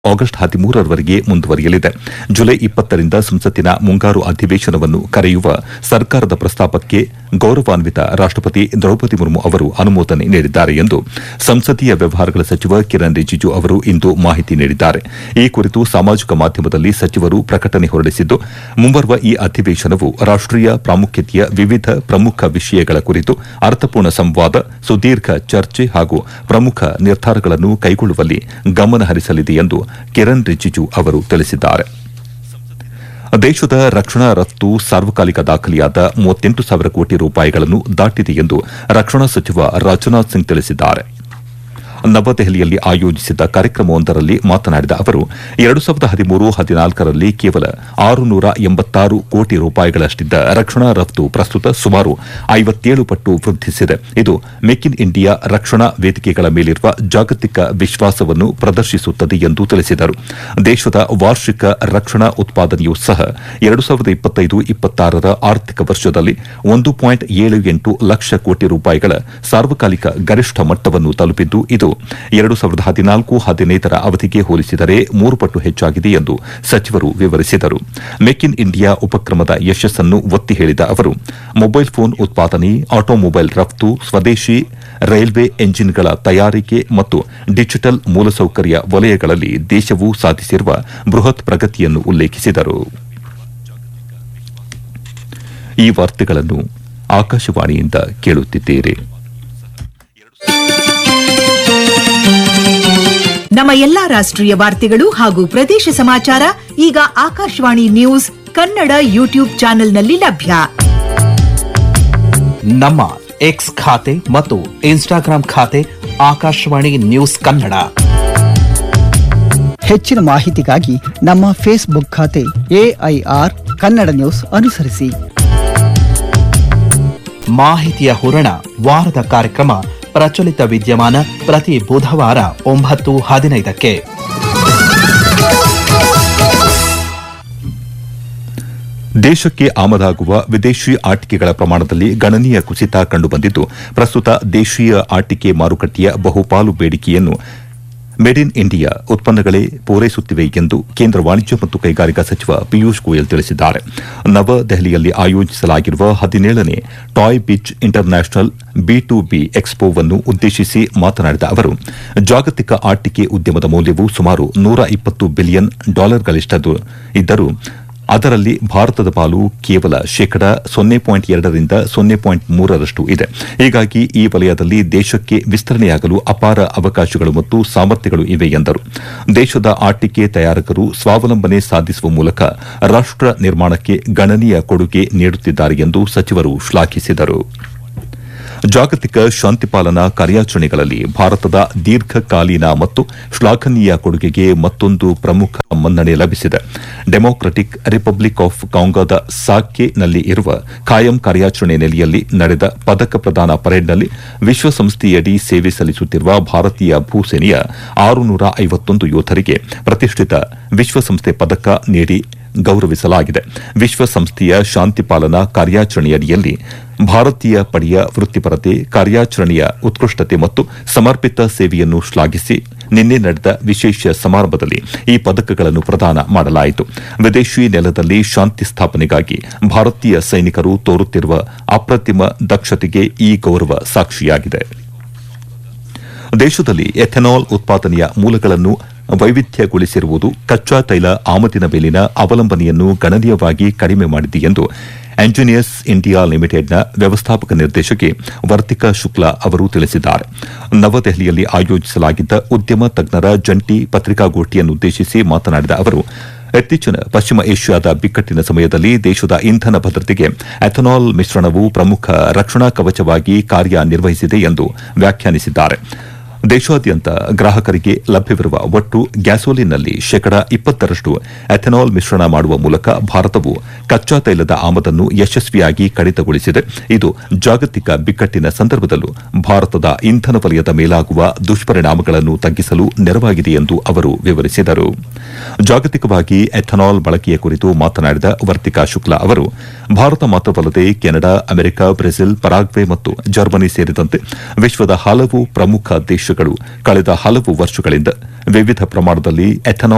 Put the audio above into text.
August ಹದಿಮೂರರವರೆಗೆ ಮುಂದುವರಿಯಲಿದೆ July ಇಪ್ಪತ್ತರಿಂದ ಸಂಸತ್ತಿನ ಮುಂಗಾರು ಅಧಿವೇಶನವನ್ನು ಕರೆಯುವ ಸರ್ಕಾರದ ಪ್ರಸ್ತಾಪಕ್ಕೆ ಗೌರವಾನ್ವಿತ ರಾಷ್ಟಪತಿ ದ್ರೌಪದಿ ಮುರ್ಮು ಅವರು ಅನುಮೋದನೆ ನೀಡಿದ್ದಾರೆ ಎಂದು ಸಂಸದೀಯ ವ್ಯವಹಾರಗಳ ಸಚಿವ ಕಿರಣ್ ರಿಜಿಜು ಅವರು ಇಂದು ಮಾಹಿತಿ ನೀಡಿದ್ದಾರೆ ಈ ಕುರಿತು ಸಾಮಾಜಿಕ ಮಾಧ್ಯಮದಲ್ಲಿ ಸಚಿವರು ಪ್ರಕಟಣೆ ಹೊರಡಿಸಿದ್ದು ಮುಂಬರುವ ಈ ಅಧಿವೇಶನವು ರಾಷ್ಟೀಯ ಪ್ರಾಮುಖ್ಯತೆಯ ವಿವಿಧ ಪ್ರಮುಖ ವಿಷಯಗಳ ಕುರಿತು ಅರ್ಥಪೂರ್ಣ ಸಂವಾದ ಸುದೀರ್ಘ ಚರ್ಚೆ ಹಾಗೂ ಪ್ರಮುಖ ನಿರ್ಧಾರಗಳನ್ನು ಕೈಗೊಳ್ಳುವಲ್ಲಿ ಗಮನ ಹರಿಸಲಿದೆ ಎಂದು ಕಿರಣ್ ರಿಜಿಜು ಅವರು ತಿಳಿಸಿದ್ದಾರೆ ದೇಶದ ರಕ್ಷಣಾ ರಫ್ತು ಸಾರ್ವಕಾಲಿಕ ದಾಖಲೆಯಾದ ಮೂವತ್ತೆಂಟು ಸಾವಿರ ಕೋಟಿ ರೂಪಾಯಿಗಳನ್ನು ದಾಟಿದೆ ಎಂದು ರಕ್ಷಣಾ ಸಚಿವ ರಾಜನಾಥ್ ಸಿಂಗ್ ತಿಳಿಸಿದ್ದಾರೆ ನವದೆಹಲಿಯಲ್ಲಿ ಆಯೋಜಿಸಿದ್ದ ಕಾರ್ಯಕ್ರಮವೊಂದರಲ್ಲಿ ಮಾತನಾಡಿದ ಅವರು ಎರಡು ಸಾವಿರದ ಹದಿಮೂರು ಹದಿನಾಲ್ಕರಲ್ಲಿ ಕೇವಲ ಆರುನೂರ ಎಂಬತ್ತಾರು ಕೋಟಿ ರೂಪಾಯಿಗಳಷ್ಟಿದ್ದ ರಕ್ಷಣಾ ರಫ್ತು ಪ್ರಸ್ತುತ ಸುಮಾರು ಐವತ್ತೇಳು ಪಟ್ಟು ವೃದ್ಧಿಸಿದೆ ಇದು ಮೇಕ್ ಇನ್ ಇಂಡಿಯಾ ರಕ್ಷಣಾ ವೇದಿಕೆಗಳ ಮೇಲಿರುವ ಜಾಗತಿಕ ವಿಶ್ವಾಸವನ್ನು ಪ್ರದರ್ಶಿಸುತ್ತದೆ ಎಂದು ತಿಳಿಸಿದರು ದೇಶದ ವಾರ್ಷಿಕ ರಕ್ಷಣಾ ಉತ್ಪಾದನೆಯೂ ಸಹ ಎರಡು ಸಾವಿರದ ಇಪ್ಪತ್ತೈದು ಇಪ್ಪತ್ತಾರರ ಆರ್ಥಿಕ ವರ್ಷದಲ್ಲಿ ಒಂದು ಪಾಯಿಂಟ್ ಏಳು ಎಂಟು ಲಕ್ಷ ಕೋಟಿ ರೂಪಾಯಿಗಳ ಸಾರ್ವಕಾಲಿಕ ಗರಿಷ್ಠ ಮಟ್ಟವನ್ನು ತಲುಪಿದ್ದು ಇದು ಎರಡು ಸಾವಿರದ ಹದಿನಾಲ್ಕು ಹದಿನೈದರ ಅವಧಿಗೆ ಹೋಲಿಸಿದರೆ ಮೂರು ಪಟ್ಟು ಹೆಚ್ಚಾಗಿದೆ ಎಂದು ಸಚಿವರು ವಿವರಿಸಿದರು ಮೇಕ್ ಇನ್ ಇಂಡಿಯಾ ಉಪಕ್ರಮದ ಯಶಸ್ಸನ್ನು ಒತ್ತಿ ಹೇಳಿದ ಅವರು ಮೊಬೈಲ್ ಫೋನ್ ಉತ್ಪಾದನೆ ಆಟೋಮೊಬೈಲ್ ರಫ್ತು ಸ್ವದೇಶಿ ರೈಲ್ವೆ ಎಂಜಿನ್ಗಳ ತಯಾರಿಕೆ ಮತ್ತು ಡಿಜಿಟಲ್ ಮೂಲಸೌಕರ್ಯ ವಲಯಗಳಲ್ಲಿ ದೇಶವು ಸಾಧಿಸಿರುವ ಬೃಹತ್ ಪ್ರಗತಿಯನ್ನು ಉಲ್ಲೇಖಿಸಿದರು ಈ ವಾರ್ತೆಗಳನ್ನು ಆಕಾಶವಾಣಿಯಿಂದ ಕೇಳುತ್ತಿದ್ದೀರಿ ನಮ್ಮ ಎಲ್ಲಾ ರಾಷ್ಟ್ರೀಯ ವಾರ್ತೆಗಳು ಹಾಗೂ ಪ್ರದೇಶ ಸಮಾಚಾರ ಈಗ ಆಕಾಶವಾಣಿ ನ್ಯೂಸ್ ಕನ್ನಡ ಯೂಟ್ಯೂಬ್ ಚಾನೆಲ್ನಲ್ಲಿ ಲಭ್ಯ ನಮ್ಮ ಎಕ್ಸ್ ಖಾತೆ ಮತ್ತು ಇನ್ಸ್ಟಾಗ್ರಾಂ ಖಾತೆ ಆಕಾಶವಾಣಿ ನ್ಯೂಸ್ ಕನ್ನಡ ಹೆಚ್ಚಿನ ಮಾಹಿತಿಗಾಗಿ ನಮ್ಮ ಫೇಸ್ಬುಕ್ ಖಾತೆ ಎಐಆರ್ ಕನ್ನಡ ನ್ಯೂಸ್ ಅನುಸರಿಸಿ ಮಾಹಿತಿಯ ಹೂರಣ ವಾರದ ಕಾರ್ಯಕ್ರಮ ಪ್ರಚಲಿತ ವಿದ್ಯಮಾನ ಪ್ರತಿ ಬುಧವಾರ ಒಂಬತ್ತು ಹದಿನೈದಕ್ಕೆ ದೇಶಕ್ಕೆ ಆಮದಾಗುವ ವಿದೇಶಿ ಆಟಿಕೆಗಳ ಪ್ರಮಾಣದಲ್ಲಿ ಗಣನೀಯ ಕುಸಿತ ಕಂಡುಬಂದಿದ್ದು ಪ್ರಸ್ತುತ ದೇಶೀಯ ಆಟಿಕೆ ಮಾರುಕಟ್ಟೆಯ ಬಹುಪಾಲು ಬೇಡಿಕೆಯನ್ನು ಮೇಡ್ ಇನ್ ಇಂಡಿಯಾ ಉತ್ಪನ್ನಗಳೇ ಪೂರೈಸುತ್ತಿವೆ ಎಂದು ಕೇಂದ್ರ ವಾಣಿಜ್ಯ ಮತ್ತು ಕೈಗಾರಿಕಾ ಸಚಿವ ಪಿಯೂಷ್ ಗೋಯಲ್ ತಿಳಿಸಿದ್ದಾರೆ ನವದೆಹಲಿಯಲ್ಲಿ ಆಯೋಜಿಸಲಾಗಿರುವ ಹದಿನೇಳನೇ toy biz international B to B ಎಕ್ಸ್ಪೋವನ್ನು ಉದ್ದೇಶಿಸಿ ಮಾತನಾಡಿದ ಅವರು ಜಾಗತಿಕ ಆಟಿಕೆ ಉದ್ಯಮದ ಮೌಲ್ಯವು ಸುಮಾರು ನೂರ ಇಪ್ಪತ್ತು ಬಿಲಿಯನ್ ಡಾಲರ್ಗಳಿಷ್ಟದು ಇದ್ದರೂ ಅದರಲ್ಲಿ ಭಾರತದ ಪಾಲು ಕೇವಲ ಶೇಕಡ ಸೊನ್ನೆ ಪಾಯಿಂಟ್ ಎರಡರಿಂದ ಸೊನ್ನೆ ಪಾಯಿಂಟ್ ಮೂರರಷ್ಟು ಇದೆ ಹೀಗಾಗಿ ಈ ವಲಯದಲ್ಲಿ ದೇಶಕ್ಕೆ ವಿಸ್ತರಣೆಯಾಗಲು ಅಪಾರ ಅವಕಾಶಗಳು ಮತ್ತು ಸಾಮರ್ಥ್ಯಗಳು ಇವೆ ಎಂದರು ದೇಶದ ಆಟಿಕೆ ತಯಾರಕರು ಸ್ವಾವಲಂಬನೆ ಸಾಧಿಸುವ ಮೂಲಕ ರಾಷ್ಟ ನಿರ್ಮಾಣಕ್ಕೆ ಗಣನೀಯ ಕೊಡುಗೆ ನೀಡುತ್ತಿದ್ದಾರೆ ಎಂದು ಸಚಿವರು ಶ್ಲಾಘಿಸಿದರು ಜಾಗತಿಕ ಶಾಂತಿಪಾಲನಾ ಕಾರ್ಯಾಚರಣೆಗಳಲ್ಲಿ ಭಾರತದ ದೀರ್ಘಕಾಲೀನ ಮತ್ತು ಶ್ಲಾಘನೀಯ ಕೊಡುಗೆಗೆ ಮತ್ತೊಂದು ಪ್ರಮುಖ ಮನ್ನಣೆ ಲಭಿಸಿದೆ ಡೆಮೊಕ್ರಟಿಕ್ ರಿಪಬ್ಲಿಕ್ ಆಫ್ ಕಾಂಗೋದ ಸಾಕ್ಯೆನಲ್ಲಿ ಇರುವ ಖಾಯಂ ಕಾರ್ಯಾಚರಣೆ ನೆಲೆಯಲ್ಲಿ ನಡೆದ ಪದಕ ಪ್ರದಾನ ಪರೇಡ್ನಲ್ಲಿ ವಿಶ್ವಸಂಸ್ಥೆಯಡಿ ಸೇವೆ ಸಲ್ಲಿಸುತ್ತಿರುವ ಭಾರತೀಯ ಭೂಸೇನೆಯ ಆರುನೂರ ಐವತ್ತೊಂದು ಯೋಧರಿಗೆ ಪ್ರತಿಷ್ಠಿತ ವಿಶ್ವಸಂಸ್ಥೆ ಪದಕ ನೀಡಿ ಗೌರವಿಸಲಾಗಿದೆ ವಿಶ್ವಸಂಸ್ಥೆಯ ಶಾಂತಿಪಾಲನಾ ಕಾರ್ಯಾಚರಣೆಯಡಿಯಲ್ಲಿ ಭಾರತೀಯ ಪಡೆಯ ವೃತ್ತಿಪರತೆ ಕಾರ್ಯಾಚರಣೆಯ ಉತ್ಕೃಷ್ಟತೆ ಮತ್ತು ಸಮರ್ಪಿತ ಸೇವೆಯನ್ನು ಶ್ಲಾಘಿಸಿ ನಿನ್ನೆ ನಡೆದ ವಿಶೇಷ ಸಮಾರಂಭದಲ್ಲಿ ಈ ಪದಕಗಳನ್ನು ಪ್ರದಾನ ಮಾಡಲಾಯಿತು ವಿದೇಶಿ ನೆಲದಲ್ಲಿ ಶಾಂತಿ ಸ್ಥಾಪನೆಗಾಗಿ ಭಾರತೀಯ ಸೈನಿಕರು ತೋರುತ್ತಿರುವ ಅಪ್ರತಿಮ ದಕ್ಷತೆಗೆ ಈ ಗೌರವ ಸಾಕ್ಷಿಯಾಗಿದೆ ದೇಶದಲ್ಲಿ ಎಥೆನಾಲ್ ಉತ್ಪಾದನೆಯ ಮೂಲಗಳನ್ನು ವೈವಿಧ್ಯಗೊಳಿಸಿರುವುದು ಕಚ್ಚಾ ತೈಲ ಆಮದಿನ ಮೇಲಿನ ಅವಲಂಬನೆಯನ್ನು ಗಣನೀಯವಾಗಿ ಕಡಿಮೆ ಮಾಡಿದೆ ಎಂದು ಎಂಜಿನಿಯರ್ಸ್ ಇಂಡಿಯಾ ಲಿಮಿಟೆಡ್ನ ವ್ಯವಸ್ಥಾಪಕ ನಿರ್ದೇಶಕಿ ವರ್ತಿಕಾ ಶುಕ್ಲಾ ಅವರು ತಿಳಿಸಿದ್ದಾರೆ ನವದೆಹಲಿಯಲ್ಲಿ ಆಯೋಜಿಸಲಾಗಿದ್ದ ಉದ್ಯಮ ತಜ್ಞರ ಜಂಟಿ ಪತ್ರಿಕಾಗೋಷ್ಠಿಯನ್ನುದ್ದೇಶಿಸಿ ಮಾತನಾಡಿದ ಅವರು ಇತ್ತೀಚಿನ ಪಶ್ಚಿಮ ಏಷ್ಯಾದ ಬಿಕ್ಕಟ್ಟಿನ ಸಮಯದಲ್ಲಿ ದೇಶದ ಇಂಧನ ಭದ್ರತೆಗೆ ಎಥನಾಲ್ ಮಿಶ್ರಣವು ಪ್ರಮುಖ ರಕ್ಷಣಾ ಕವಚವಾಗಿ ಕಾರ್ಯನಿರ್ವಹಿಸಿದೆ ಎಂದು ವ್ಯಾಖ್ಯಾನಿಸಿದ್ದಾರೆ ದೇಶಾದ್ಯಂತ ಗ್ರಾಹಕರಿಗೆ ಲಭ್ಯವಿರುವ ಒಟ್ಟು ಗ್ಯಾಸೋಲಿನ್ನಲ್ಲಿ ಶೇಕಡ ಇಪ್ಪತ್ತರಷ್ಟು ಎಥೆನಾಲ್ ಮಿಶ್ರಣ ಮಾಡುವ ಮೂಲಕ ಭಾರತವು ಕಚ್ಚಾ ತೈಲದ ಆಮದನ್ನು ಯಶಸ್ವಿಯಾಗಿ ಕಡಿತಗೊಳಿಸಿದೆ ಇದು ಜಾಗತಿಕ ಬಿಕ್ಕಟ್ಟಿನ ಸಂದರ್ಭದಲ್ಲೂ ಭಾರತದ ಇಂಧನ ವಲಯದ ಮೇಲಾಗುವ ದುಷ್ಪರಿಣಾಮಗಳನ್ನು ತಗ್ಗಿಸಲು ನೆರವಾಗಿದೆ ಎಂದು ಅವರು ವಿವರಿಸಿದರು ಜಾಗತಿಕವಾಗಿ ಎಥನಾಲ್ ಬಳಕೆಯ ಕುರಿತು ಮಾತನಾಡಿದ ವರ್ತಿಕಾ ಶುಕ್ಲಾ ಅವರು ಭಾರತ ಮಾತ್ರವಲ್ಲದೆ ಕೆನಡಾ ಅಮೆರಿಕ ಬ್ರೆಜಿಲ್ ಪರಾಗ್ವೆ ಮತ್ತು ಜರ್ಮನಿ ಸೇರಿದಂತೆ ವಿಶ್ವದ ಹಲವು ಪ್ರಮುಖ ದೇಶಗಳು ಕಳೆದ ಹಲವು ವರ್ಷಗಳಿಂದ ವಿವಿಧ ಪ್ರಮಾಣದಲ್ಲಿ ಎಥನಾಲ್